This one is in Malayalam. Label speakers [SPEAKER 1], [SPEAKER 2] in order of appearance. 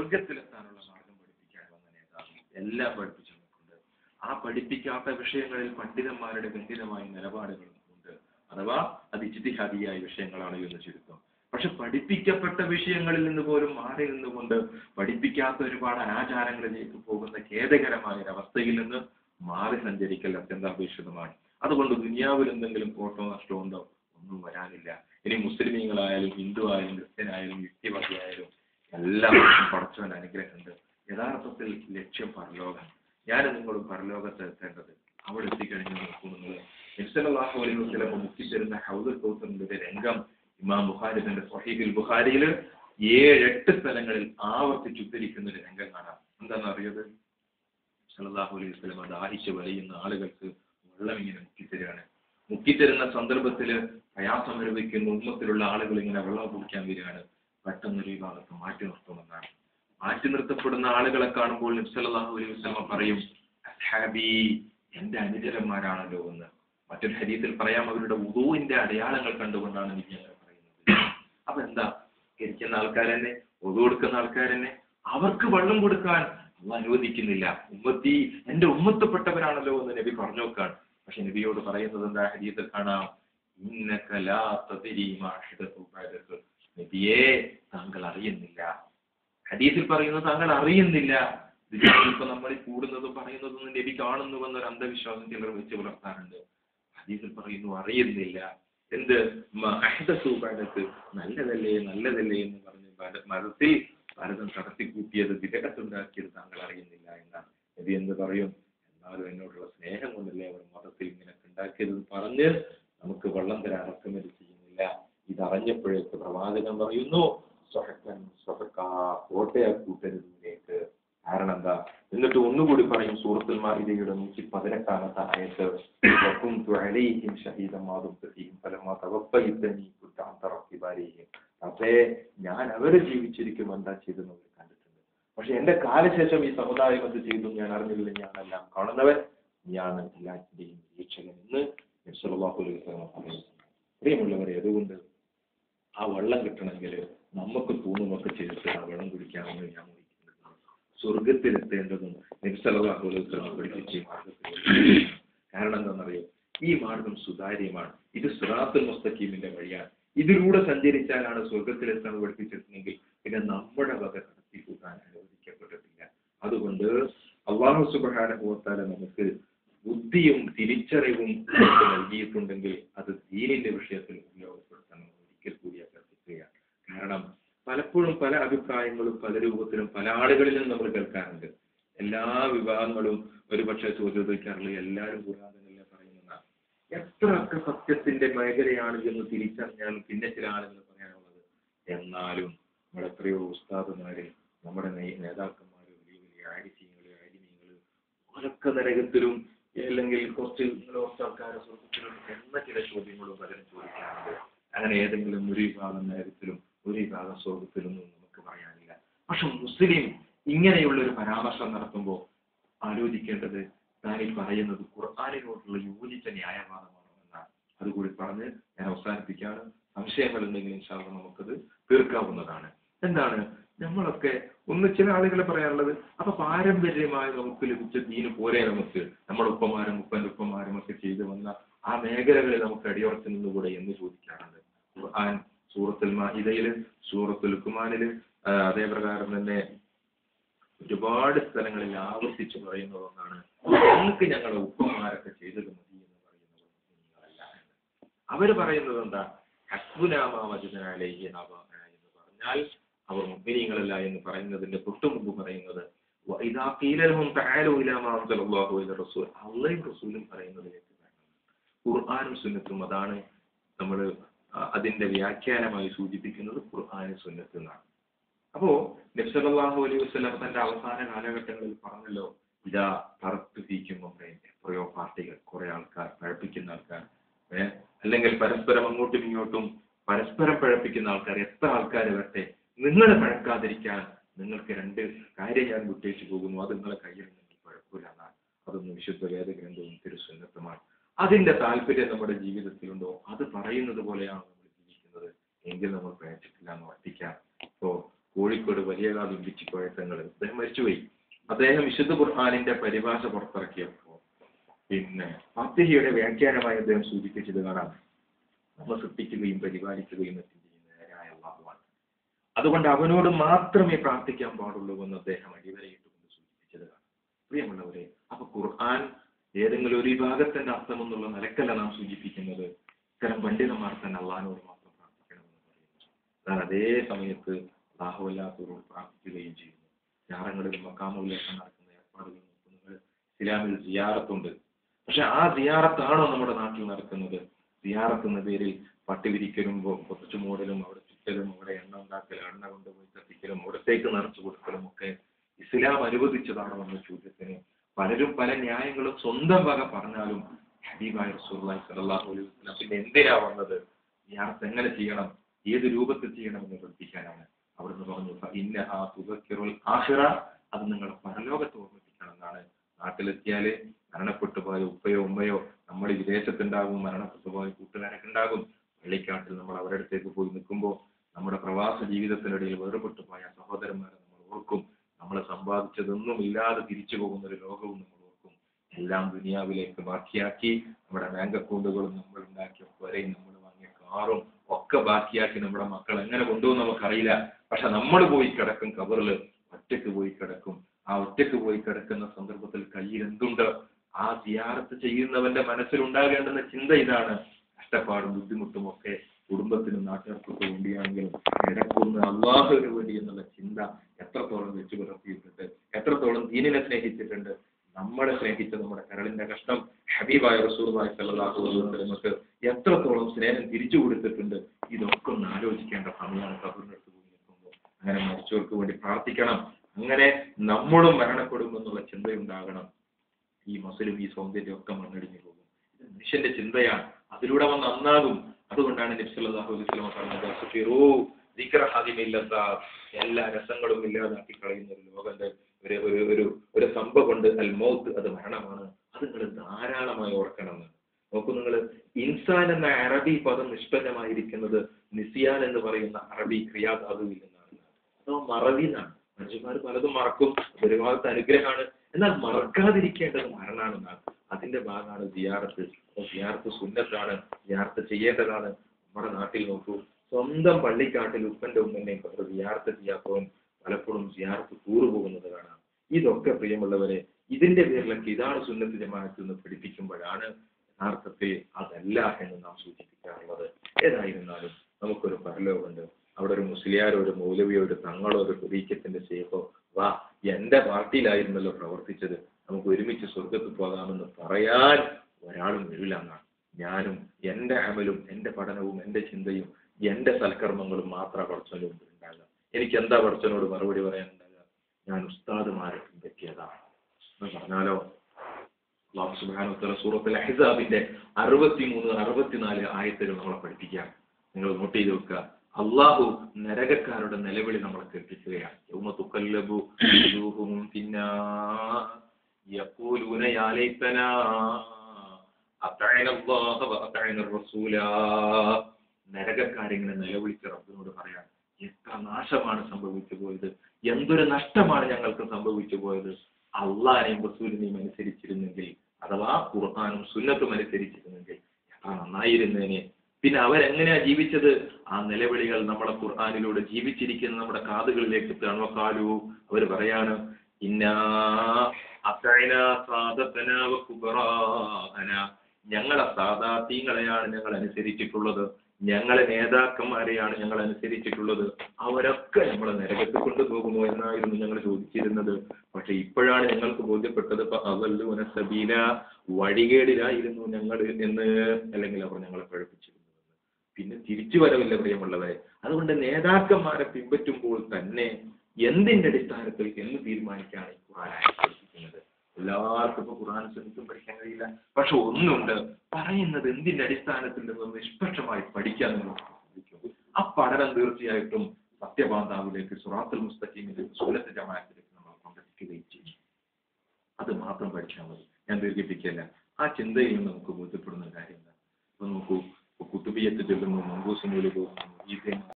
[SPEAKER 1] സ്വർഗത്തിലെത്താനുള്ള മാർഗം പഠിപ്പിക്കാൻ വന്ന നേതാവ് എല്ലാം പഠിപ്പിച്ചു നമുക്കുണ്ട് ആ പഠിപ്പിക്കാത്ത വിഷയങ്ങളിൽ പണ്ഡിതന്മാരുടെ ഗണ്ഡിതമായ നിലപാടുകളും ഉണ്ട് അഥവാ അത് ഇജ്തിഹാദിയായ വിഷയങ്ങളാണ് എന്ന് ചുരുക്കം പക്ഷെ പഠിപ്പിക്കപ്പെട്ട വിഷയങ്ങളിൽ നിന്ന് പോലും മാറി നിന്നുകൊണ്ട് പഠിപ്പിക്കാത്ത ഒരുപാട് അനാചാരങ്ങളിലേക്ക് പോകുന്ന ഖേദകരമായ ഒരു അവസ്ഥയിൽ നിന്ന് മാറി സഞ്ചരിക്കൽ അത്യന്താപേക്ഷിതമാണ് അതുകൊണ്ട് ദുനിയാവിൽ എന്തെങ്കിലും കോട്ടോ നഷ്ടമോ ഉണ്ടോ ഒന്നും വരാനില്ല ഇനി മുസ്ലിമീങ്ങളായാലും ഹിന്ദു ആയാലും ക്രിസ്ത്യനായാലും യുക്തിവാദിയായാലും എല്ലാവർക്കും പടച്ചവൻ അനുഗ്രഹമുണ്ട് യഥാർത്ഥത്തിൽ ലക്ഷ്യം പരലോകം ഞാൻ നിങ്ങളും പരലോകത്ത് എത്തേണ്ടത് അവിടെ എത്തിക്കഴിഞ്ഞ് നോക്കൂ നിങ്ങൾ നിസ്സലാഹു അലൈഹി വസ്ലമ മുക്കിത്തരുന്ന ഹൗദൽ കൗസറിന്റെ ഒരു രംഗം ഇമാം ബുഖാരി തന്റെ സ്വഹീബിൽ ബുഖാരിയിൽ ഏഴെട്ട് സ്ഥലങ്ങളിൽ ആവർത്തിച്ച് ഉദ്ധരിക്കുന്ന ഒരു രംഗം കാണാം എന്താണെന്ന് അറിയത് സല്ലല്ലാഹു അലൈഹി വസല്ലമ ദാഹിച്ച് വലയുന്ന ആളുകൾക്ക് വെള്ളം ഇങ്ങനെ മുക്കിത്തരികയാണ് മുക്കിത്തരുന്ന സന്ദർഭത്തിൽ പ്രയാസം അനുഭവിക്കുന്ന ഉമ്മത്തിലുള്ള ആളുകൾ ഇങ്ങനെ വെള്ളം കുടിക്കാൻ വരികയാണ് പെട്ടെന്നൊരു വിഭാഗത്ത് മാറ്റി നിർത്തുമെന്നാണ് മാറ്റി നിർത്തപ്പെടുന്ന ആളുകളെ കാണുമ്പോൾ നബ്സല്ലാഹു അലൈഹി വസല്ലമ പറയും അസ്ഹാബി എന്റെ അനുചരന്മാരാണല്ലോ എന്ന് മറ്റൊരു ഹരീതിൽ പറയാം അവരുടെ ഉദുവിന്റെ അടയാളങ്ങൾ കണ്ടുകൊണ്ടാണ് എനിക്ക് അങ്ങനെ പറയുന്നത് അപ്പൊ എന്താ ഇരിക്കുന്ന ആൾക്കാരെന്നെ ഒതു കൊടുക്കുന്ന ആൾക്കാരെന്നെ അവർക്ക് വെള്ളം കൊടുക്കാൻ അള്ളാഹ് അനുവദിക്കുന്നില്ല ഉമ്മത്തി എന്റെ ഉമ്മത്തപ്പെട്ടവരാണല്ലോ എന്ന് നബി പറഞ്ഞു നോക്കാണ് പക്ഷെ നബിയോട് പറയുന്നത് എന്താ ഹരീതിൽ കാണാം ഇന്നക ലാ തദ്രി മാ അഹ്ദത്തു ബഅദക. നബിയേ താങ്കൾ അറിയുന്നില്ല ഹദീസിൽ പറയുന്നത് താങ്കൾ അറിയുന്നില്ല ഇത് ഇപ്പൊ നമ്മൾ ഈ കൂടുന്നതും പറയുന്നതും നബി കാണുന്നുവെന്ന ഒരു അന്ധവിശ്വാസം ചിലർ വെച്ച് പുലർത്താറുണ്ട് ഹദീസിൽ പറയുന്നു അറിയുന്നില്ല എന്ത് അഹദസൂബാനത്ത് നല്ലതല്ലേ നല്ലതല്ലേ എന്ന് പറഞ്ഞ് ഭര- മതത്തിൽ ഭരതം കടത്തിക്കൂട്ടിയത് വിദഗത്തുണ്ടാക്കിയത് താങ്കൾ അറിയുന്നില്ല എന്നാണ് നബി എന്ത് പറയും എന്നാലും എന്നോടുള്ള സ്നേഹം കൊണ്ടല്ലേ അവർ മതത്തിൽ ഇങ്ങനെ ഉണ്ടാക്കിയത് പറഞ്ഞ് നമുക്ക് വെള്ളം തരാൻ ഇറക്കുമതി ചെയ്യുന്നില്ല ഇതറിഞ്ഞപ്പോഴേക്ക് പ്രവാചകൻ പറയുന്നു സ്വഹക്കൻ സ്വഹക്ക കോട്ടയ കൂട്ടരുതിലേക്ക് കാരണം എന്താ എന്നിട്ട് ഒന്നുകൂടി പറയും സൂറത്തുൽ മാഹിദയുടെ നൂറ്റി പതിനെട്ടാമത്തെ ആയത്ത് وكنت عليهم شهيدا ما دمت فيهم فلما توفيتني كنت أنت رقيب عليهم അപ്പേ ഞാൻ അവരെ ജീവിച്ചിരിക്കും എന്താ ചെയ്തെന്ന് അവർ കണ്ടിട്ടുണ്ട് പക്ഷെ എന്റെ കാലശേഷം ഈ സമുദായം എന്ത് ചെയ്തു ഞാൻ അറിഞ്ഞില്ല ഞാനെല്ലാം കാണുന്നവൻ ഞാൻ എല്ലാത്തിന്റെയും നിരീക്ഷകൻ എന്ന് നബ്സല്ലാഹു അലൈഹി വസല്ലം പറയുന്നു പ്രിയമുള്ളവരെ അതുകൊണ്ട് ആ വെള്ളം കിട്ടണമെങ്കിൽ നമുക്ക് തൂണുമൊക്കെ ചെയ്തിട്ട് ആ വെള്ളം കുടിക്കാമെന്ന് ഞാൻ മുറിക്കുന്നത് സ്വർഗത്തിലെത്തേണ്ടതും നബ്സല്ലാഹു അലൈഹി വസല്ലം പഠിപ്പിച്ച ഈ മാർഗത്തിലൂടെ കാരണം എന്താണെന്നറിയോ ഈ മാർഗം സുതാര്യമാണ് ഇത് സുറാത്തുൽ മുസ്തഖീമിന്റെ വഴിയാണ് ഇതിലൂടെ സഞ്ചരിച്ചാലാണ് സ്വർഗത്തിലെത്താൻ പഠിപ്പിച്ചിട്ടുണ്ടെങ്കിൽ പിന്നെ നമ്മുടെ വക കടത്തിക്കൂട്ടാൻ അനുവദിക്കപ്പെട്ടിട്ടില്ല അതുകൊണ്ട് അള്ളാഹു സുബാനുഭവത്താല നമുക്ക് ബുദ്ധിയും തിരിച്ചറിവും നമുക്ക് നൽകിയിട്ടുണ്ടെങ്കിൽ അത് ദീനിന്റെ വിഷയത്തിൽ ഉപയോഗപ്പെടുത്തണം എന്ന് ഒരിക്കൽ കൂടി അഭ്യർത്ഥിക്കുകയാണ് കാരണം പലപ്പോഴും പല അഭിപ്രായങ്ങളും പല രൂപത്തിലും പല ആളുകളിലും നമ്മൾ കേൾക്കാറുണ്ട് എല്ലാ വിഭാഗങ്ങളും ഒരുപക്ഷെ ചോദ്യോദിക്കാറുള്ള എല്ലാവരും ഖുർആാനല്ല പറയുന്നതാണ് എത്രയൊക്കെ സത്യത്തിന്റെ മേഖലയാണ് എന്ന് തിരിച്ചറിഞ്ഞാലും പിന്നെ ചില ആളുകൾ പറയാനുള്ളത് എന്നാലും നമ്മുടെ എത്രയോ ഉസ്താദുമാര് നമ്മുടെ നേ- നേതാക്കന്മാര് വലിയ വലിയ ആരിഫീങ്ങള് ആരിമീങ്ങള് ഓരൊക്കെ നരകത്തിലും അല്ലെങ്കിൽ കുറച്ച് കുറച്ച് ആൾക്കാരെ സ്വർഗത്തിലും എന്ന ചില ചോദ്യങ്ങളും പലരും ചോദിക്കാറുണ്ട് അങ്ങനെ ഏതെങ്കിലും ഒരു വിഭാഗം നരകത്തിലും ഒരു വിഭാഗം സ്വർഗത്തിലും ഒന്നും നമുക്ക് പറയാനില്ല പക്ഷെ മുസ്ലിം ഇങ്ങനെയുള്ള ഒരു പരാമർശം നടത്തുമ്പോൾ ആലോചിക്കേണ്ടത് താൻ ഈ പറയുന്നത് ഖുർആാനിനോടുള്ള യോജിച്ച ന്യായവാദമാണോ എന്നാണ് അതുകൂടി പറഞ്ഞ് ഞാൻ അവസാനിപ്പിക്കുകയാണ് സംശയങ്ങൾ ഉണ്ടെങ്കിൽ ഇൻഷാല്ല നമുക്കത് തീർക്കാവുന്നതാണ് എന്താണ് നമ്മളൊക്കെ ഒന്ന് ചില ആളുകൾ പറയാറുള്ളത് അപ്പൊ പാരമ്പര്യമായി നമുക്ക് ലഭിച്ച ദീന് പോരെ നമുക്ക് നമ്മുടെ ഉപ്പമാരും ഉപ്പന്റെ ഉപ്പമാരും ഒക്കെ ചെയ്തു വന്ന ആ മേഖലകളിൽ നമുക്ക് അടിയുറച്ചു നിന്നുകൂടെ എന്ന് ചോദിക്കാറുണ്ട് ഖുർആൻ സൂറത്തുൽ മാഹിദയില് സൂറത്തുൽ ലുക്കുമാനില് അതേ പ്രകാരം തന്നെ ഒരുപാട് സ്ഥലങ്ങളിൽ ആവർത്തിച്ച് പറയുന്നത് ഒന്നാണ് ഞങ്ങൾക്ക് ഞങ്ങളുടെ ഉപ്പമാരൊക്കെ ചെയ്തത് മതി എന്ന് പറയുന്നത് നിങ്ങളല്ല എന്ന്. അവര് പറയുന്നത് എന്താ ഹസ്ബുനാമാവചനാലേഹി എന്ന് പറഞ്ഞാൽ അവർ മുഗ്നീങ്ങളല്ല എന്ന് പറയുന്നതിന്റെ തൊട്ടു മുമ്പ് പറയുന്നത് وإذا قيل لهم تعالوا إلى ما أنزل الله وإلى الرسول അള്ളയും റസൂലും പറയുന്നതിലേക്ക് വരണം ഖുർആാനും സുന്നത്തും അതാണ് നമ്മൾ അതിന്റെ വ്യാഖ്യാനമായി സൂചിപ്പിക്കുന്നത് ഖുർആാനും സുന്നത്തും എന്നാണ് അപ്പോ നബ്സലാഹു അലൈഹി വസ്ലാം തന്റെ അവസാന കാലഘട്ടങ്ങളിൽ പറഞ്ഞല്ലോ ഇതാ തറത്ത് ഫീക്കുമ്പോൾ എത്രയോ പാർട്ടികൾ കുറെ ആൾക്കാർ പഴപ്പിക്കുന്ന ആൾക്കാർ ഏഹ് അല്ലെങ്കിൽ പരസ്പരം അങ്ങോട്ടും ഇങ്ങോട്ടും പരസ്പരം പഴപ്പിക്കുന്ന ആൾക്കാർ എത്ര ആൾക്കാർ വരട്ടെ നിങ്ങൾ പഴക്കാതിരിക്കാൻ നിങ്ങൾക്ക് രണ്ട് കാര്യം ഞാൻ വിട്ടേച്ചു പോകുന്നു അത് നിങ്ങളെ കയ്യിലുണ്ടെങ്കിൽ കുഴപ്പമില്ല എന്നാണ് അതൊന്നും വിശുദ്ധ വേദഗ്രന്ഥവും തിരുസുന്നത്തുമാണ് അതിന്റെ താല്പര്യം നമ്മുടെ ജീവിതത്തിലുണ്ടോ അത് പറയുന്നത് പോലെയാണ് നമ്മൾ ജീവിക്കുന്നത് എങ്കിൽ നമ്മൾ പ്രയച്ചിട്ടില്ല എന്ന് വർദ്ധിക്കാം ഇപ്പോ കോഴിക്കോട് വലിയകാവ് ഇമ്പിച്ചി കോയത്തങ്ങൾ അദ്ദേഹം മരിച്ചുപോയി അദ്ദേഹം വിശുദ്ധ ഖുർആാനിന്റെ പരിഭാഷ പുറത്തിറക്കിയപ്പോൾ പിന്നെ ഫാത്തിഹയുടെ വ്യാഖ്യാനമായി അദ്ദേഹം സൂചിപ്പിച്ചത് കാണാം നമ്മ സൃഷ്ടിക്കുകയും പരിപാലിക്കുകയും എത്തി ചെയ്യുന്ന നേരായ അള്ളാഹുവാണ് അതുകൊണ്ട് അവനോട് മാത്രമേ പ്രാർത്ഥിക്കാൻ പാടുള്ളൂ എന്ന് അദ്ദേഹം അടിവരയിട്ടുകൊണ്ട് സൂചിപ്പിച്ചത് കാണാം പ്രിയമുള്ളവരെ അപ്പൊ ഖുർആൻ ഏതെങ്കിലും ഒരു വിഭാഗത്തിന്റെ അർത്ഥം എന്നുള്ള നിലക്കല്ല നാം സൂചിപ്പിക്കുന്നത് ഇത്തരം പണ്ഡിതന്മാർ തന്നെ അള്ളഹാനോട് മാത്രം പ്രാർത്ഥിക്കണമെന്ന് പറയുന്നു എന്നാൽ അതേ സമയത്ത് അല്ലാത്തവരോട് പ്രാർത്ഥിക്കുകയും ചെയ്യുന്നു ജാറങ്ങളിലും മക്കാമുകളിലൊക്കെ നടക്കുന്ന ഏർപ്പാടുകൾ നോക്കുന്നത് ഇസ്ലാമിൽ സിയാറത്തുണ്ട് പക്ഷെ ആ സിയാറത്താണോ നമ്മുടെ നാട്ടിൽ നടക്കുന്നത് സിയാറത്ത് എന്ന പേരിൽ പട്ടി വിരിക്കലും പൊത്തച്ചു മൂടലും അവിടെ ചുറ്റലും അവിടെ എണ്ണ ഉണ്ടാക്കലും എണ്ണ കൊണ്ടുപോയി കത്തിക്കലും അവിടത്തേക്ക് നിറച്ചു കൊടുക്കലും ഒക്കെ ഇസ്ലാം അനുവദിച്ചതാണോ എന്ന ചോദ്യത്തിന് പലരും പല ന്യായങ്ങളും സ്വന്തം വക പറഞ്ഞാലും ഹബീബായ റസൂലുള്ളാഹി സ്വല്ലല്ലാഹു അലൈഹി വസല്ലം പിന്നെ എന്തിനാ വന്നത് സിയാറത്ത് എങ്ങനെ ചെയ്യണം ഏത് രൂപത്തിൽ ചെയ്യണമെന്ന് പഠിപ്പിക്കാനാണ് അവിടുന്ന് പറഞ്ഞു ഇന്ന ആ തുകക്കിറുൽ ആഹിറ അത് നിങ്ങളെ പരലോകത്ത് ഓർമ്മിപ്പിക്കണം എന്നാണ് നാട്ടിലെത്തിയാല് മരണപ്പെട്ടു പോയ ഉപ്പയോ ഉമ്മയോ നമ്മൾ വിദേശത്തുണ്ടാകും മരണപ്പെട്ടു പോയ കൂട്ടുകാരൊക്കെ ഉണ്ടാകും പള്ളിക്കാട്ടിൽ നമ്മൾ അവരുടെ അടുത്തേക്ക് പോയി നിൽക്കുമ്പോൾ നമ്മുടെ പ്രവാസ ജീവിതത്തിനിടയിൽ വേർപെട്ടു പോയ സഹോദരന്മാരെ നമ്മൾ ഓർക്കും നമ്മൾ സമ്പാദിച്ചതൊന്നും ഇല്ലാതെ തിരിച്ചു പോകുന്ന ഒരു ലോകവും നമ്മൾ ഓർക്കും എല്ലാം ദുനിയാവിലേക്ക് ബാക്കിയാക്കി നമ്മുടെ ബാങ്ക് അക്കൗണ്ടുകളും നമ്മൾ ഉണ്ടാക്കിയ വരെയും നമ്മൾ വാങ്ങിയ കാറും ഒക്കെ ബാക്കിയാക്കി നമ്മുടെ മക്കൾ എങ്ങനെ കൊണ്ടുപോകും നമുക്കറിയില്ല പക്ഷെ നമ്മൾ പോയി കിടക്കും കബറിൽ ഒറ്റയ്ക്ക് പോയി കിടക്കും ആ ഒറ്റയ്ക്ക് പോയി കിടക്കുന്ന സന്ദർഭത്തിൽ കയ്യിൽ എന്തുണ്ട് ആ സിയാറത്ത് ചെയ്യുന്നവന്റെ മനസ്സിൽ ഉണ്ടാകേണ്ടുന്ന ചിന്ത ഇതാണ് കഷ്ടപ്പാടും ബുദ്ധിമുട്ടും ഒക്കെ കുടുംബത്തിനും നാട്ടുകാർക്കൊക്കെ വേണ്ടിയാണെങ്കിലും ഇടക്കൊന്ന് അള്ളാഹുവിന് വേണ്ടി എന്നുള്ള ചിന്ത എത്രത്തോളം വെച്ചു പുലർത്തിയിട്ടുണ്ട് എത്രത്തോളം ദീനിനെ സ്നേഹിച്ചിട്ടുണ്ട് നമ്മളെ സ്നേഹിച്ച നമ്മുടെ കരളിന്റെ കഷ്ടം ഹബീബായ റസൂർബായ് സല്ലാഹു നമുക്ക് എത്രത്തോളം സ്നേഹം തിരിച്ചു കൊടുത്തിട്ടുണ്ട് ഇതൊക്കെ ഒന്ന് ആലോചിക്കേണ്ട സമയമാണ് കബറിനടുത്ത് പോയി നിൽക്കുമ്പോൾ അങ്ങനെ മരിച്ചവർക്ക് വേണ്ടി പ്രാർത്ഥിക്കണം അങ്ങനെ നമ്മളും മരണപ്പെടുമെന്നുള്ള ചിന്തയുണ്ടാകണം ഈ മസിലും ഈ സൗന്ദര്യം ഒക്കെ മണ്ണടിഞ്ഞു പോകും ഇത് മനുഷ്യന്റെ ചിന്തയാണ് അതിലൂടെ അവൻ നന്നാകും അതുകൊണ്ടാണ് നബ്സല്ലാഹു അലൈഹി സ്വലമ പറഞ്ഞത് "അസ്ഫിറൂ ദിക്ര ഹാദിമില്ലത്ത എല്ലാ രസങ്ങളും ഇല്ലാതാക്കി കളയുന്ന ഒരു ലോകന്റെ ഒരു ഒരു ഒരു ഒരു സംഭവമുണ്ട് അൽ മൗത്ത് അത് മരണമാണ് അത് നിങ്ങൾ ധാരാളമായി ഓർക്കണമെന്ന് നോക്കൂ നിങ്ങൾ ഇൻസാൻ എന്ന അറബി പദം നിഷ്പന്നമായിരിക്കുന്നത് നിസിയാൻ എന്ന് പറയുന്ന അറബി ക്രിയാധാതുവിൽ നിന്നാണ് അതോ മറവി എന്നാണ് മനുഷ്യന്മാർ പലതും മറക്കും ഒരു ഭാഗത്ത് അനുഗ്രഹമാണ് എന്നാൽ മറക്കാതിരിക്കേണ്ടത് മരണാണെന്നാണ് അതിന്റെ ഭാഗമാണ് സിയാറത്ത് സിയാറത്ത് സുന്നത്താണ് സിയാറത്ത് ചെയ്യേണ്ടതാണ് നമ്മുടെ നാട്ടിൽ നോക്കൂ സ്വന്തം പള്ളിക്കാട്ടിൽ ഉപ്പന്റെ ഉമ്മനെയും സിയാറത്ത് ചെയ്യാത്തവൻ പലപ്പോഴും സിയാറത്ത് ടൂറ് പോകുന്നത് കാണാം ഇതൊക്കെ പ്രിയമുള്ളവരെ ഇതിന്റെ പേരിലൊക്കെ ഇതാണ് സുന്നത്ത് ജമാഅത്ത് എന്ന് പഠിപ്പിക്കുമ്പോഴാണ് യഥാർത്ഥത്തിൽ അതല്ല എന്ന് നാം സൂചിപ്പിക്കാറുള്ളത് ഏതായിരുന്നാലും നമുക്കൊരു പരലോകമുണ്ട് അവിടെ ഒരു മുസ്ലിയാരോ ഒരു മൗലവിയോ ഒരു തങ്ങളോ ഒരു കുരീക്കത്തിന്റെ ശേഖോ വാ എന്റെ പാർട്ടിയിലായിരുന്നല്ലോ പ്രവർത്തിച്ചത് നമുക്ക് ഒരുമിച്ച് സ്വർഗത്ത് പോകാമെന്ന് പറയാൻ ഒരാളും വരില്ല എന്നാണ് ഞാനും എന്റെ അമലും എന്റെ പഠനവും എന്റെ ചിന്തയും എന്റെ സൽക്കർമ്മങ്ങളും മാത്രം പഠിച്ചവന്റെ മുമ്പിൽ ഉണ്ടാകുക എനിക്ക് എന്താ പഠിച്ചവനോട് മറുപടി പറയാനുണ്ടാകുക ഞാൻ ഉസ്താദുമാരെ പിൻപറ്റിയതാണ് എന്ന് പറഞ്ഞാലോ അള്ളാഹു സുബാനുത്തല സൂറത്തിൽ അഹിസാബിന്റെ അറുപത്തിമൂന്ന് അറുപത്തിനാല് ആയത്തുകൾ നമ്മളെ പഠിപ്പിക്കാം നിങ്ങൾ നോട്ട് ചെയ്ത് വെക്കുക അള്ളാഹു നരകക്കാരുടെ നിലവിളി നമ്മളെ കേൾപ്പിക്കുകയാണ് യൗമ തുക്കല്ലബു വുജൂഹും ഫിന്നാ യഖൂലൂന യാ ലൈതനാ അത്തഅന അല്ലാഹ വഅതഅന റസൂല നരകക്കാരിങ്ങനെ നിലവിളിച്ച് റബ്ബിനോട് പറയാൻ എത്ര നാശമാണ് സംഭവിച്ചു പോയത് എന്തൊരു നഷ്ടമാണ് ഞങ്ങൾക്ക് സംഭവിച്ചു പോയത് അള്ളാഹിനെയും റസൂലിനെയും അനുസരിച്ചിരുന്നെങ്കിൽ അഥവാ ഖുർആാനും സുന്നത്തും അനുസരിച്ചിരുന്നെങ്കിൽ എത്ര നന്നായിരുന്നേനെ പിന്നെ അവരെങ്ങനെയാ ജീവിച്ചത് ആ നിലവിളികൾ നമ്മുടെ ഖുർആാനിലൂടെ ജീവിച്ചിരിക്കുന്ന നമ്മുടെ കാതുകളിലേക്ക് എത്തുകയാണ് കാലു അവർ പറയാണ് ഇന്നാ അത്തഅന സാദത്തന വ കുബറാഅന ഞങ്ങളെ സാദാത്തീങ്ങളെയാണ് ഞങ്ങൾ അനുസരിച്ചിട്ടുള്ളത് ഞങ്ങളെ നേതാക്കന്മാരെയാണ് ഞങ്ങൾ അനുസരിച്ചിട്ടുള്ളത് അവരൊക്കെ നമ്മളെ നരകത്ത് കൊണ്ടുപോകുമോ എന്നായിരുന്നു ഞങ്ങൾ ചോദിച്ചിരുന്നത് പക്ഷെ ഇപ്പോഴാണ് ഞങ്ങൾക്ക് ബോധ്യപ്പെട്ടത് അവല്ലൂന സബീല വഴികേടിലായിരുന്നു ഞങ്ങൾ എന്ന് അല്ലെങ്കിൽ അവർ ഞങ്ങളെ പഴപ്പിച്ചിരുന്നു പിന്നെ തിരിച്ചു വരവില്ല പ്രിയമുള്ളവരെ അതുകൊണ്ട് നേതാക്കന്മാരെ പിൻപറ്റുമ്പോൾ തന്നെ എന്തിന്റെ അടിസ്ഥാനത്തിൽ എന്ന് തീരുമാനിക്കാണ് ഈ ഖുർആൻ പഠിപ്പിക്കുന്നത് എല്ലാവർക്കും ഇപ്പൊ ഖുർആൻ സുന്നത്തും പഠിക്കാൻ കഴിയില്ല പക്ഷെ ഒന്നുണ്ട് പറയുന്നത് എന്തിന്റെ അടിസ്ഥാനത്തിൽ നിന്ന് നിഷ്പക്ഷമായി പഠിക്കാൻ നിങ്ങൾ ശ്രമിക്കും ആ പഠനം തീർച്ചയായിട്ടും സത്യബാന്ധാവിലേക്ക് സുറാത്തുൽ മുസ്തഖീമിലേക്ക് സുലത്ത് ജമാഅത്തിലേക്ക് നമ്മൾ കൊണ്ടെത്തിക്കുകയും ചെയ്യും അത് മാത്രം പഠിച്ചാൽ മതി ഞാൻ ദീർഘിപ്പിക്കല്ല ആ ചിന്തയിൽ നിന്ന് നമുക്ക് ബോധ്യപ്പെടുന്ന കാര്യം എന്താ ഇപ്പൊ നോക്കൂ ഇപ്പൊ കുത്തുബിയത്ത് ചൊല്ലുന്നു മങ്കൂസ് മൂലി പോകുന്നു ഈസയും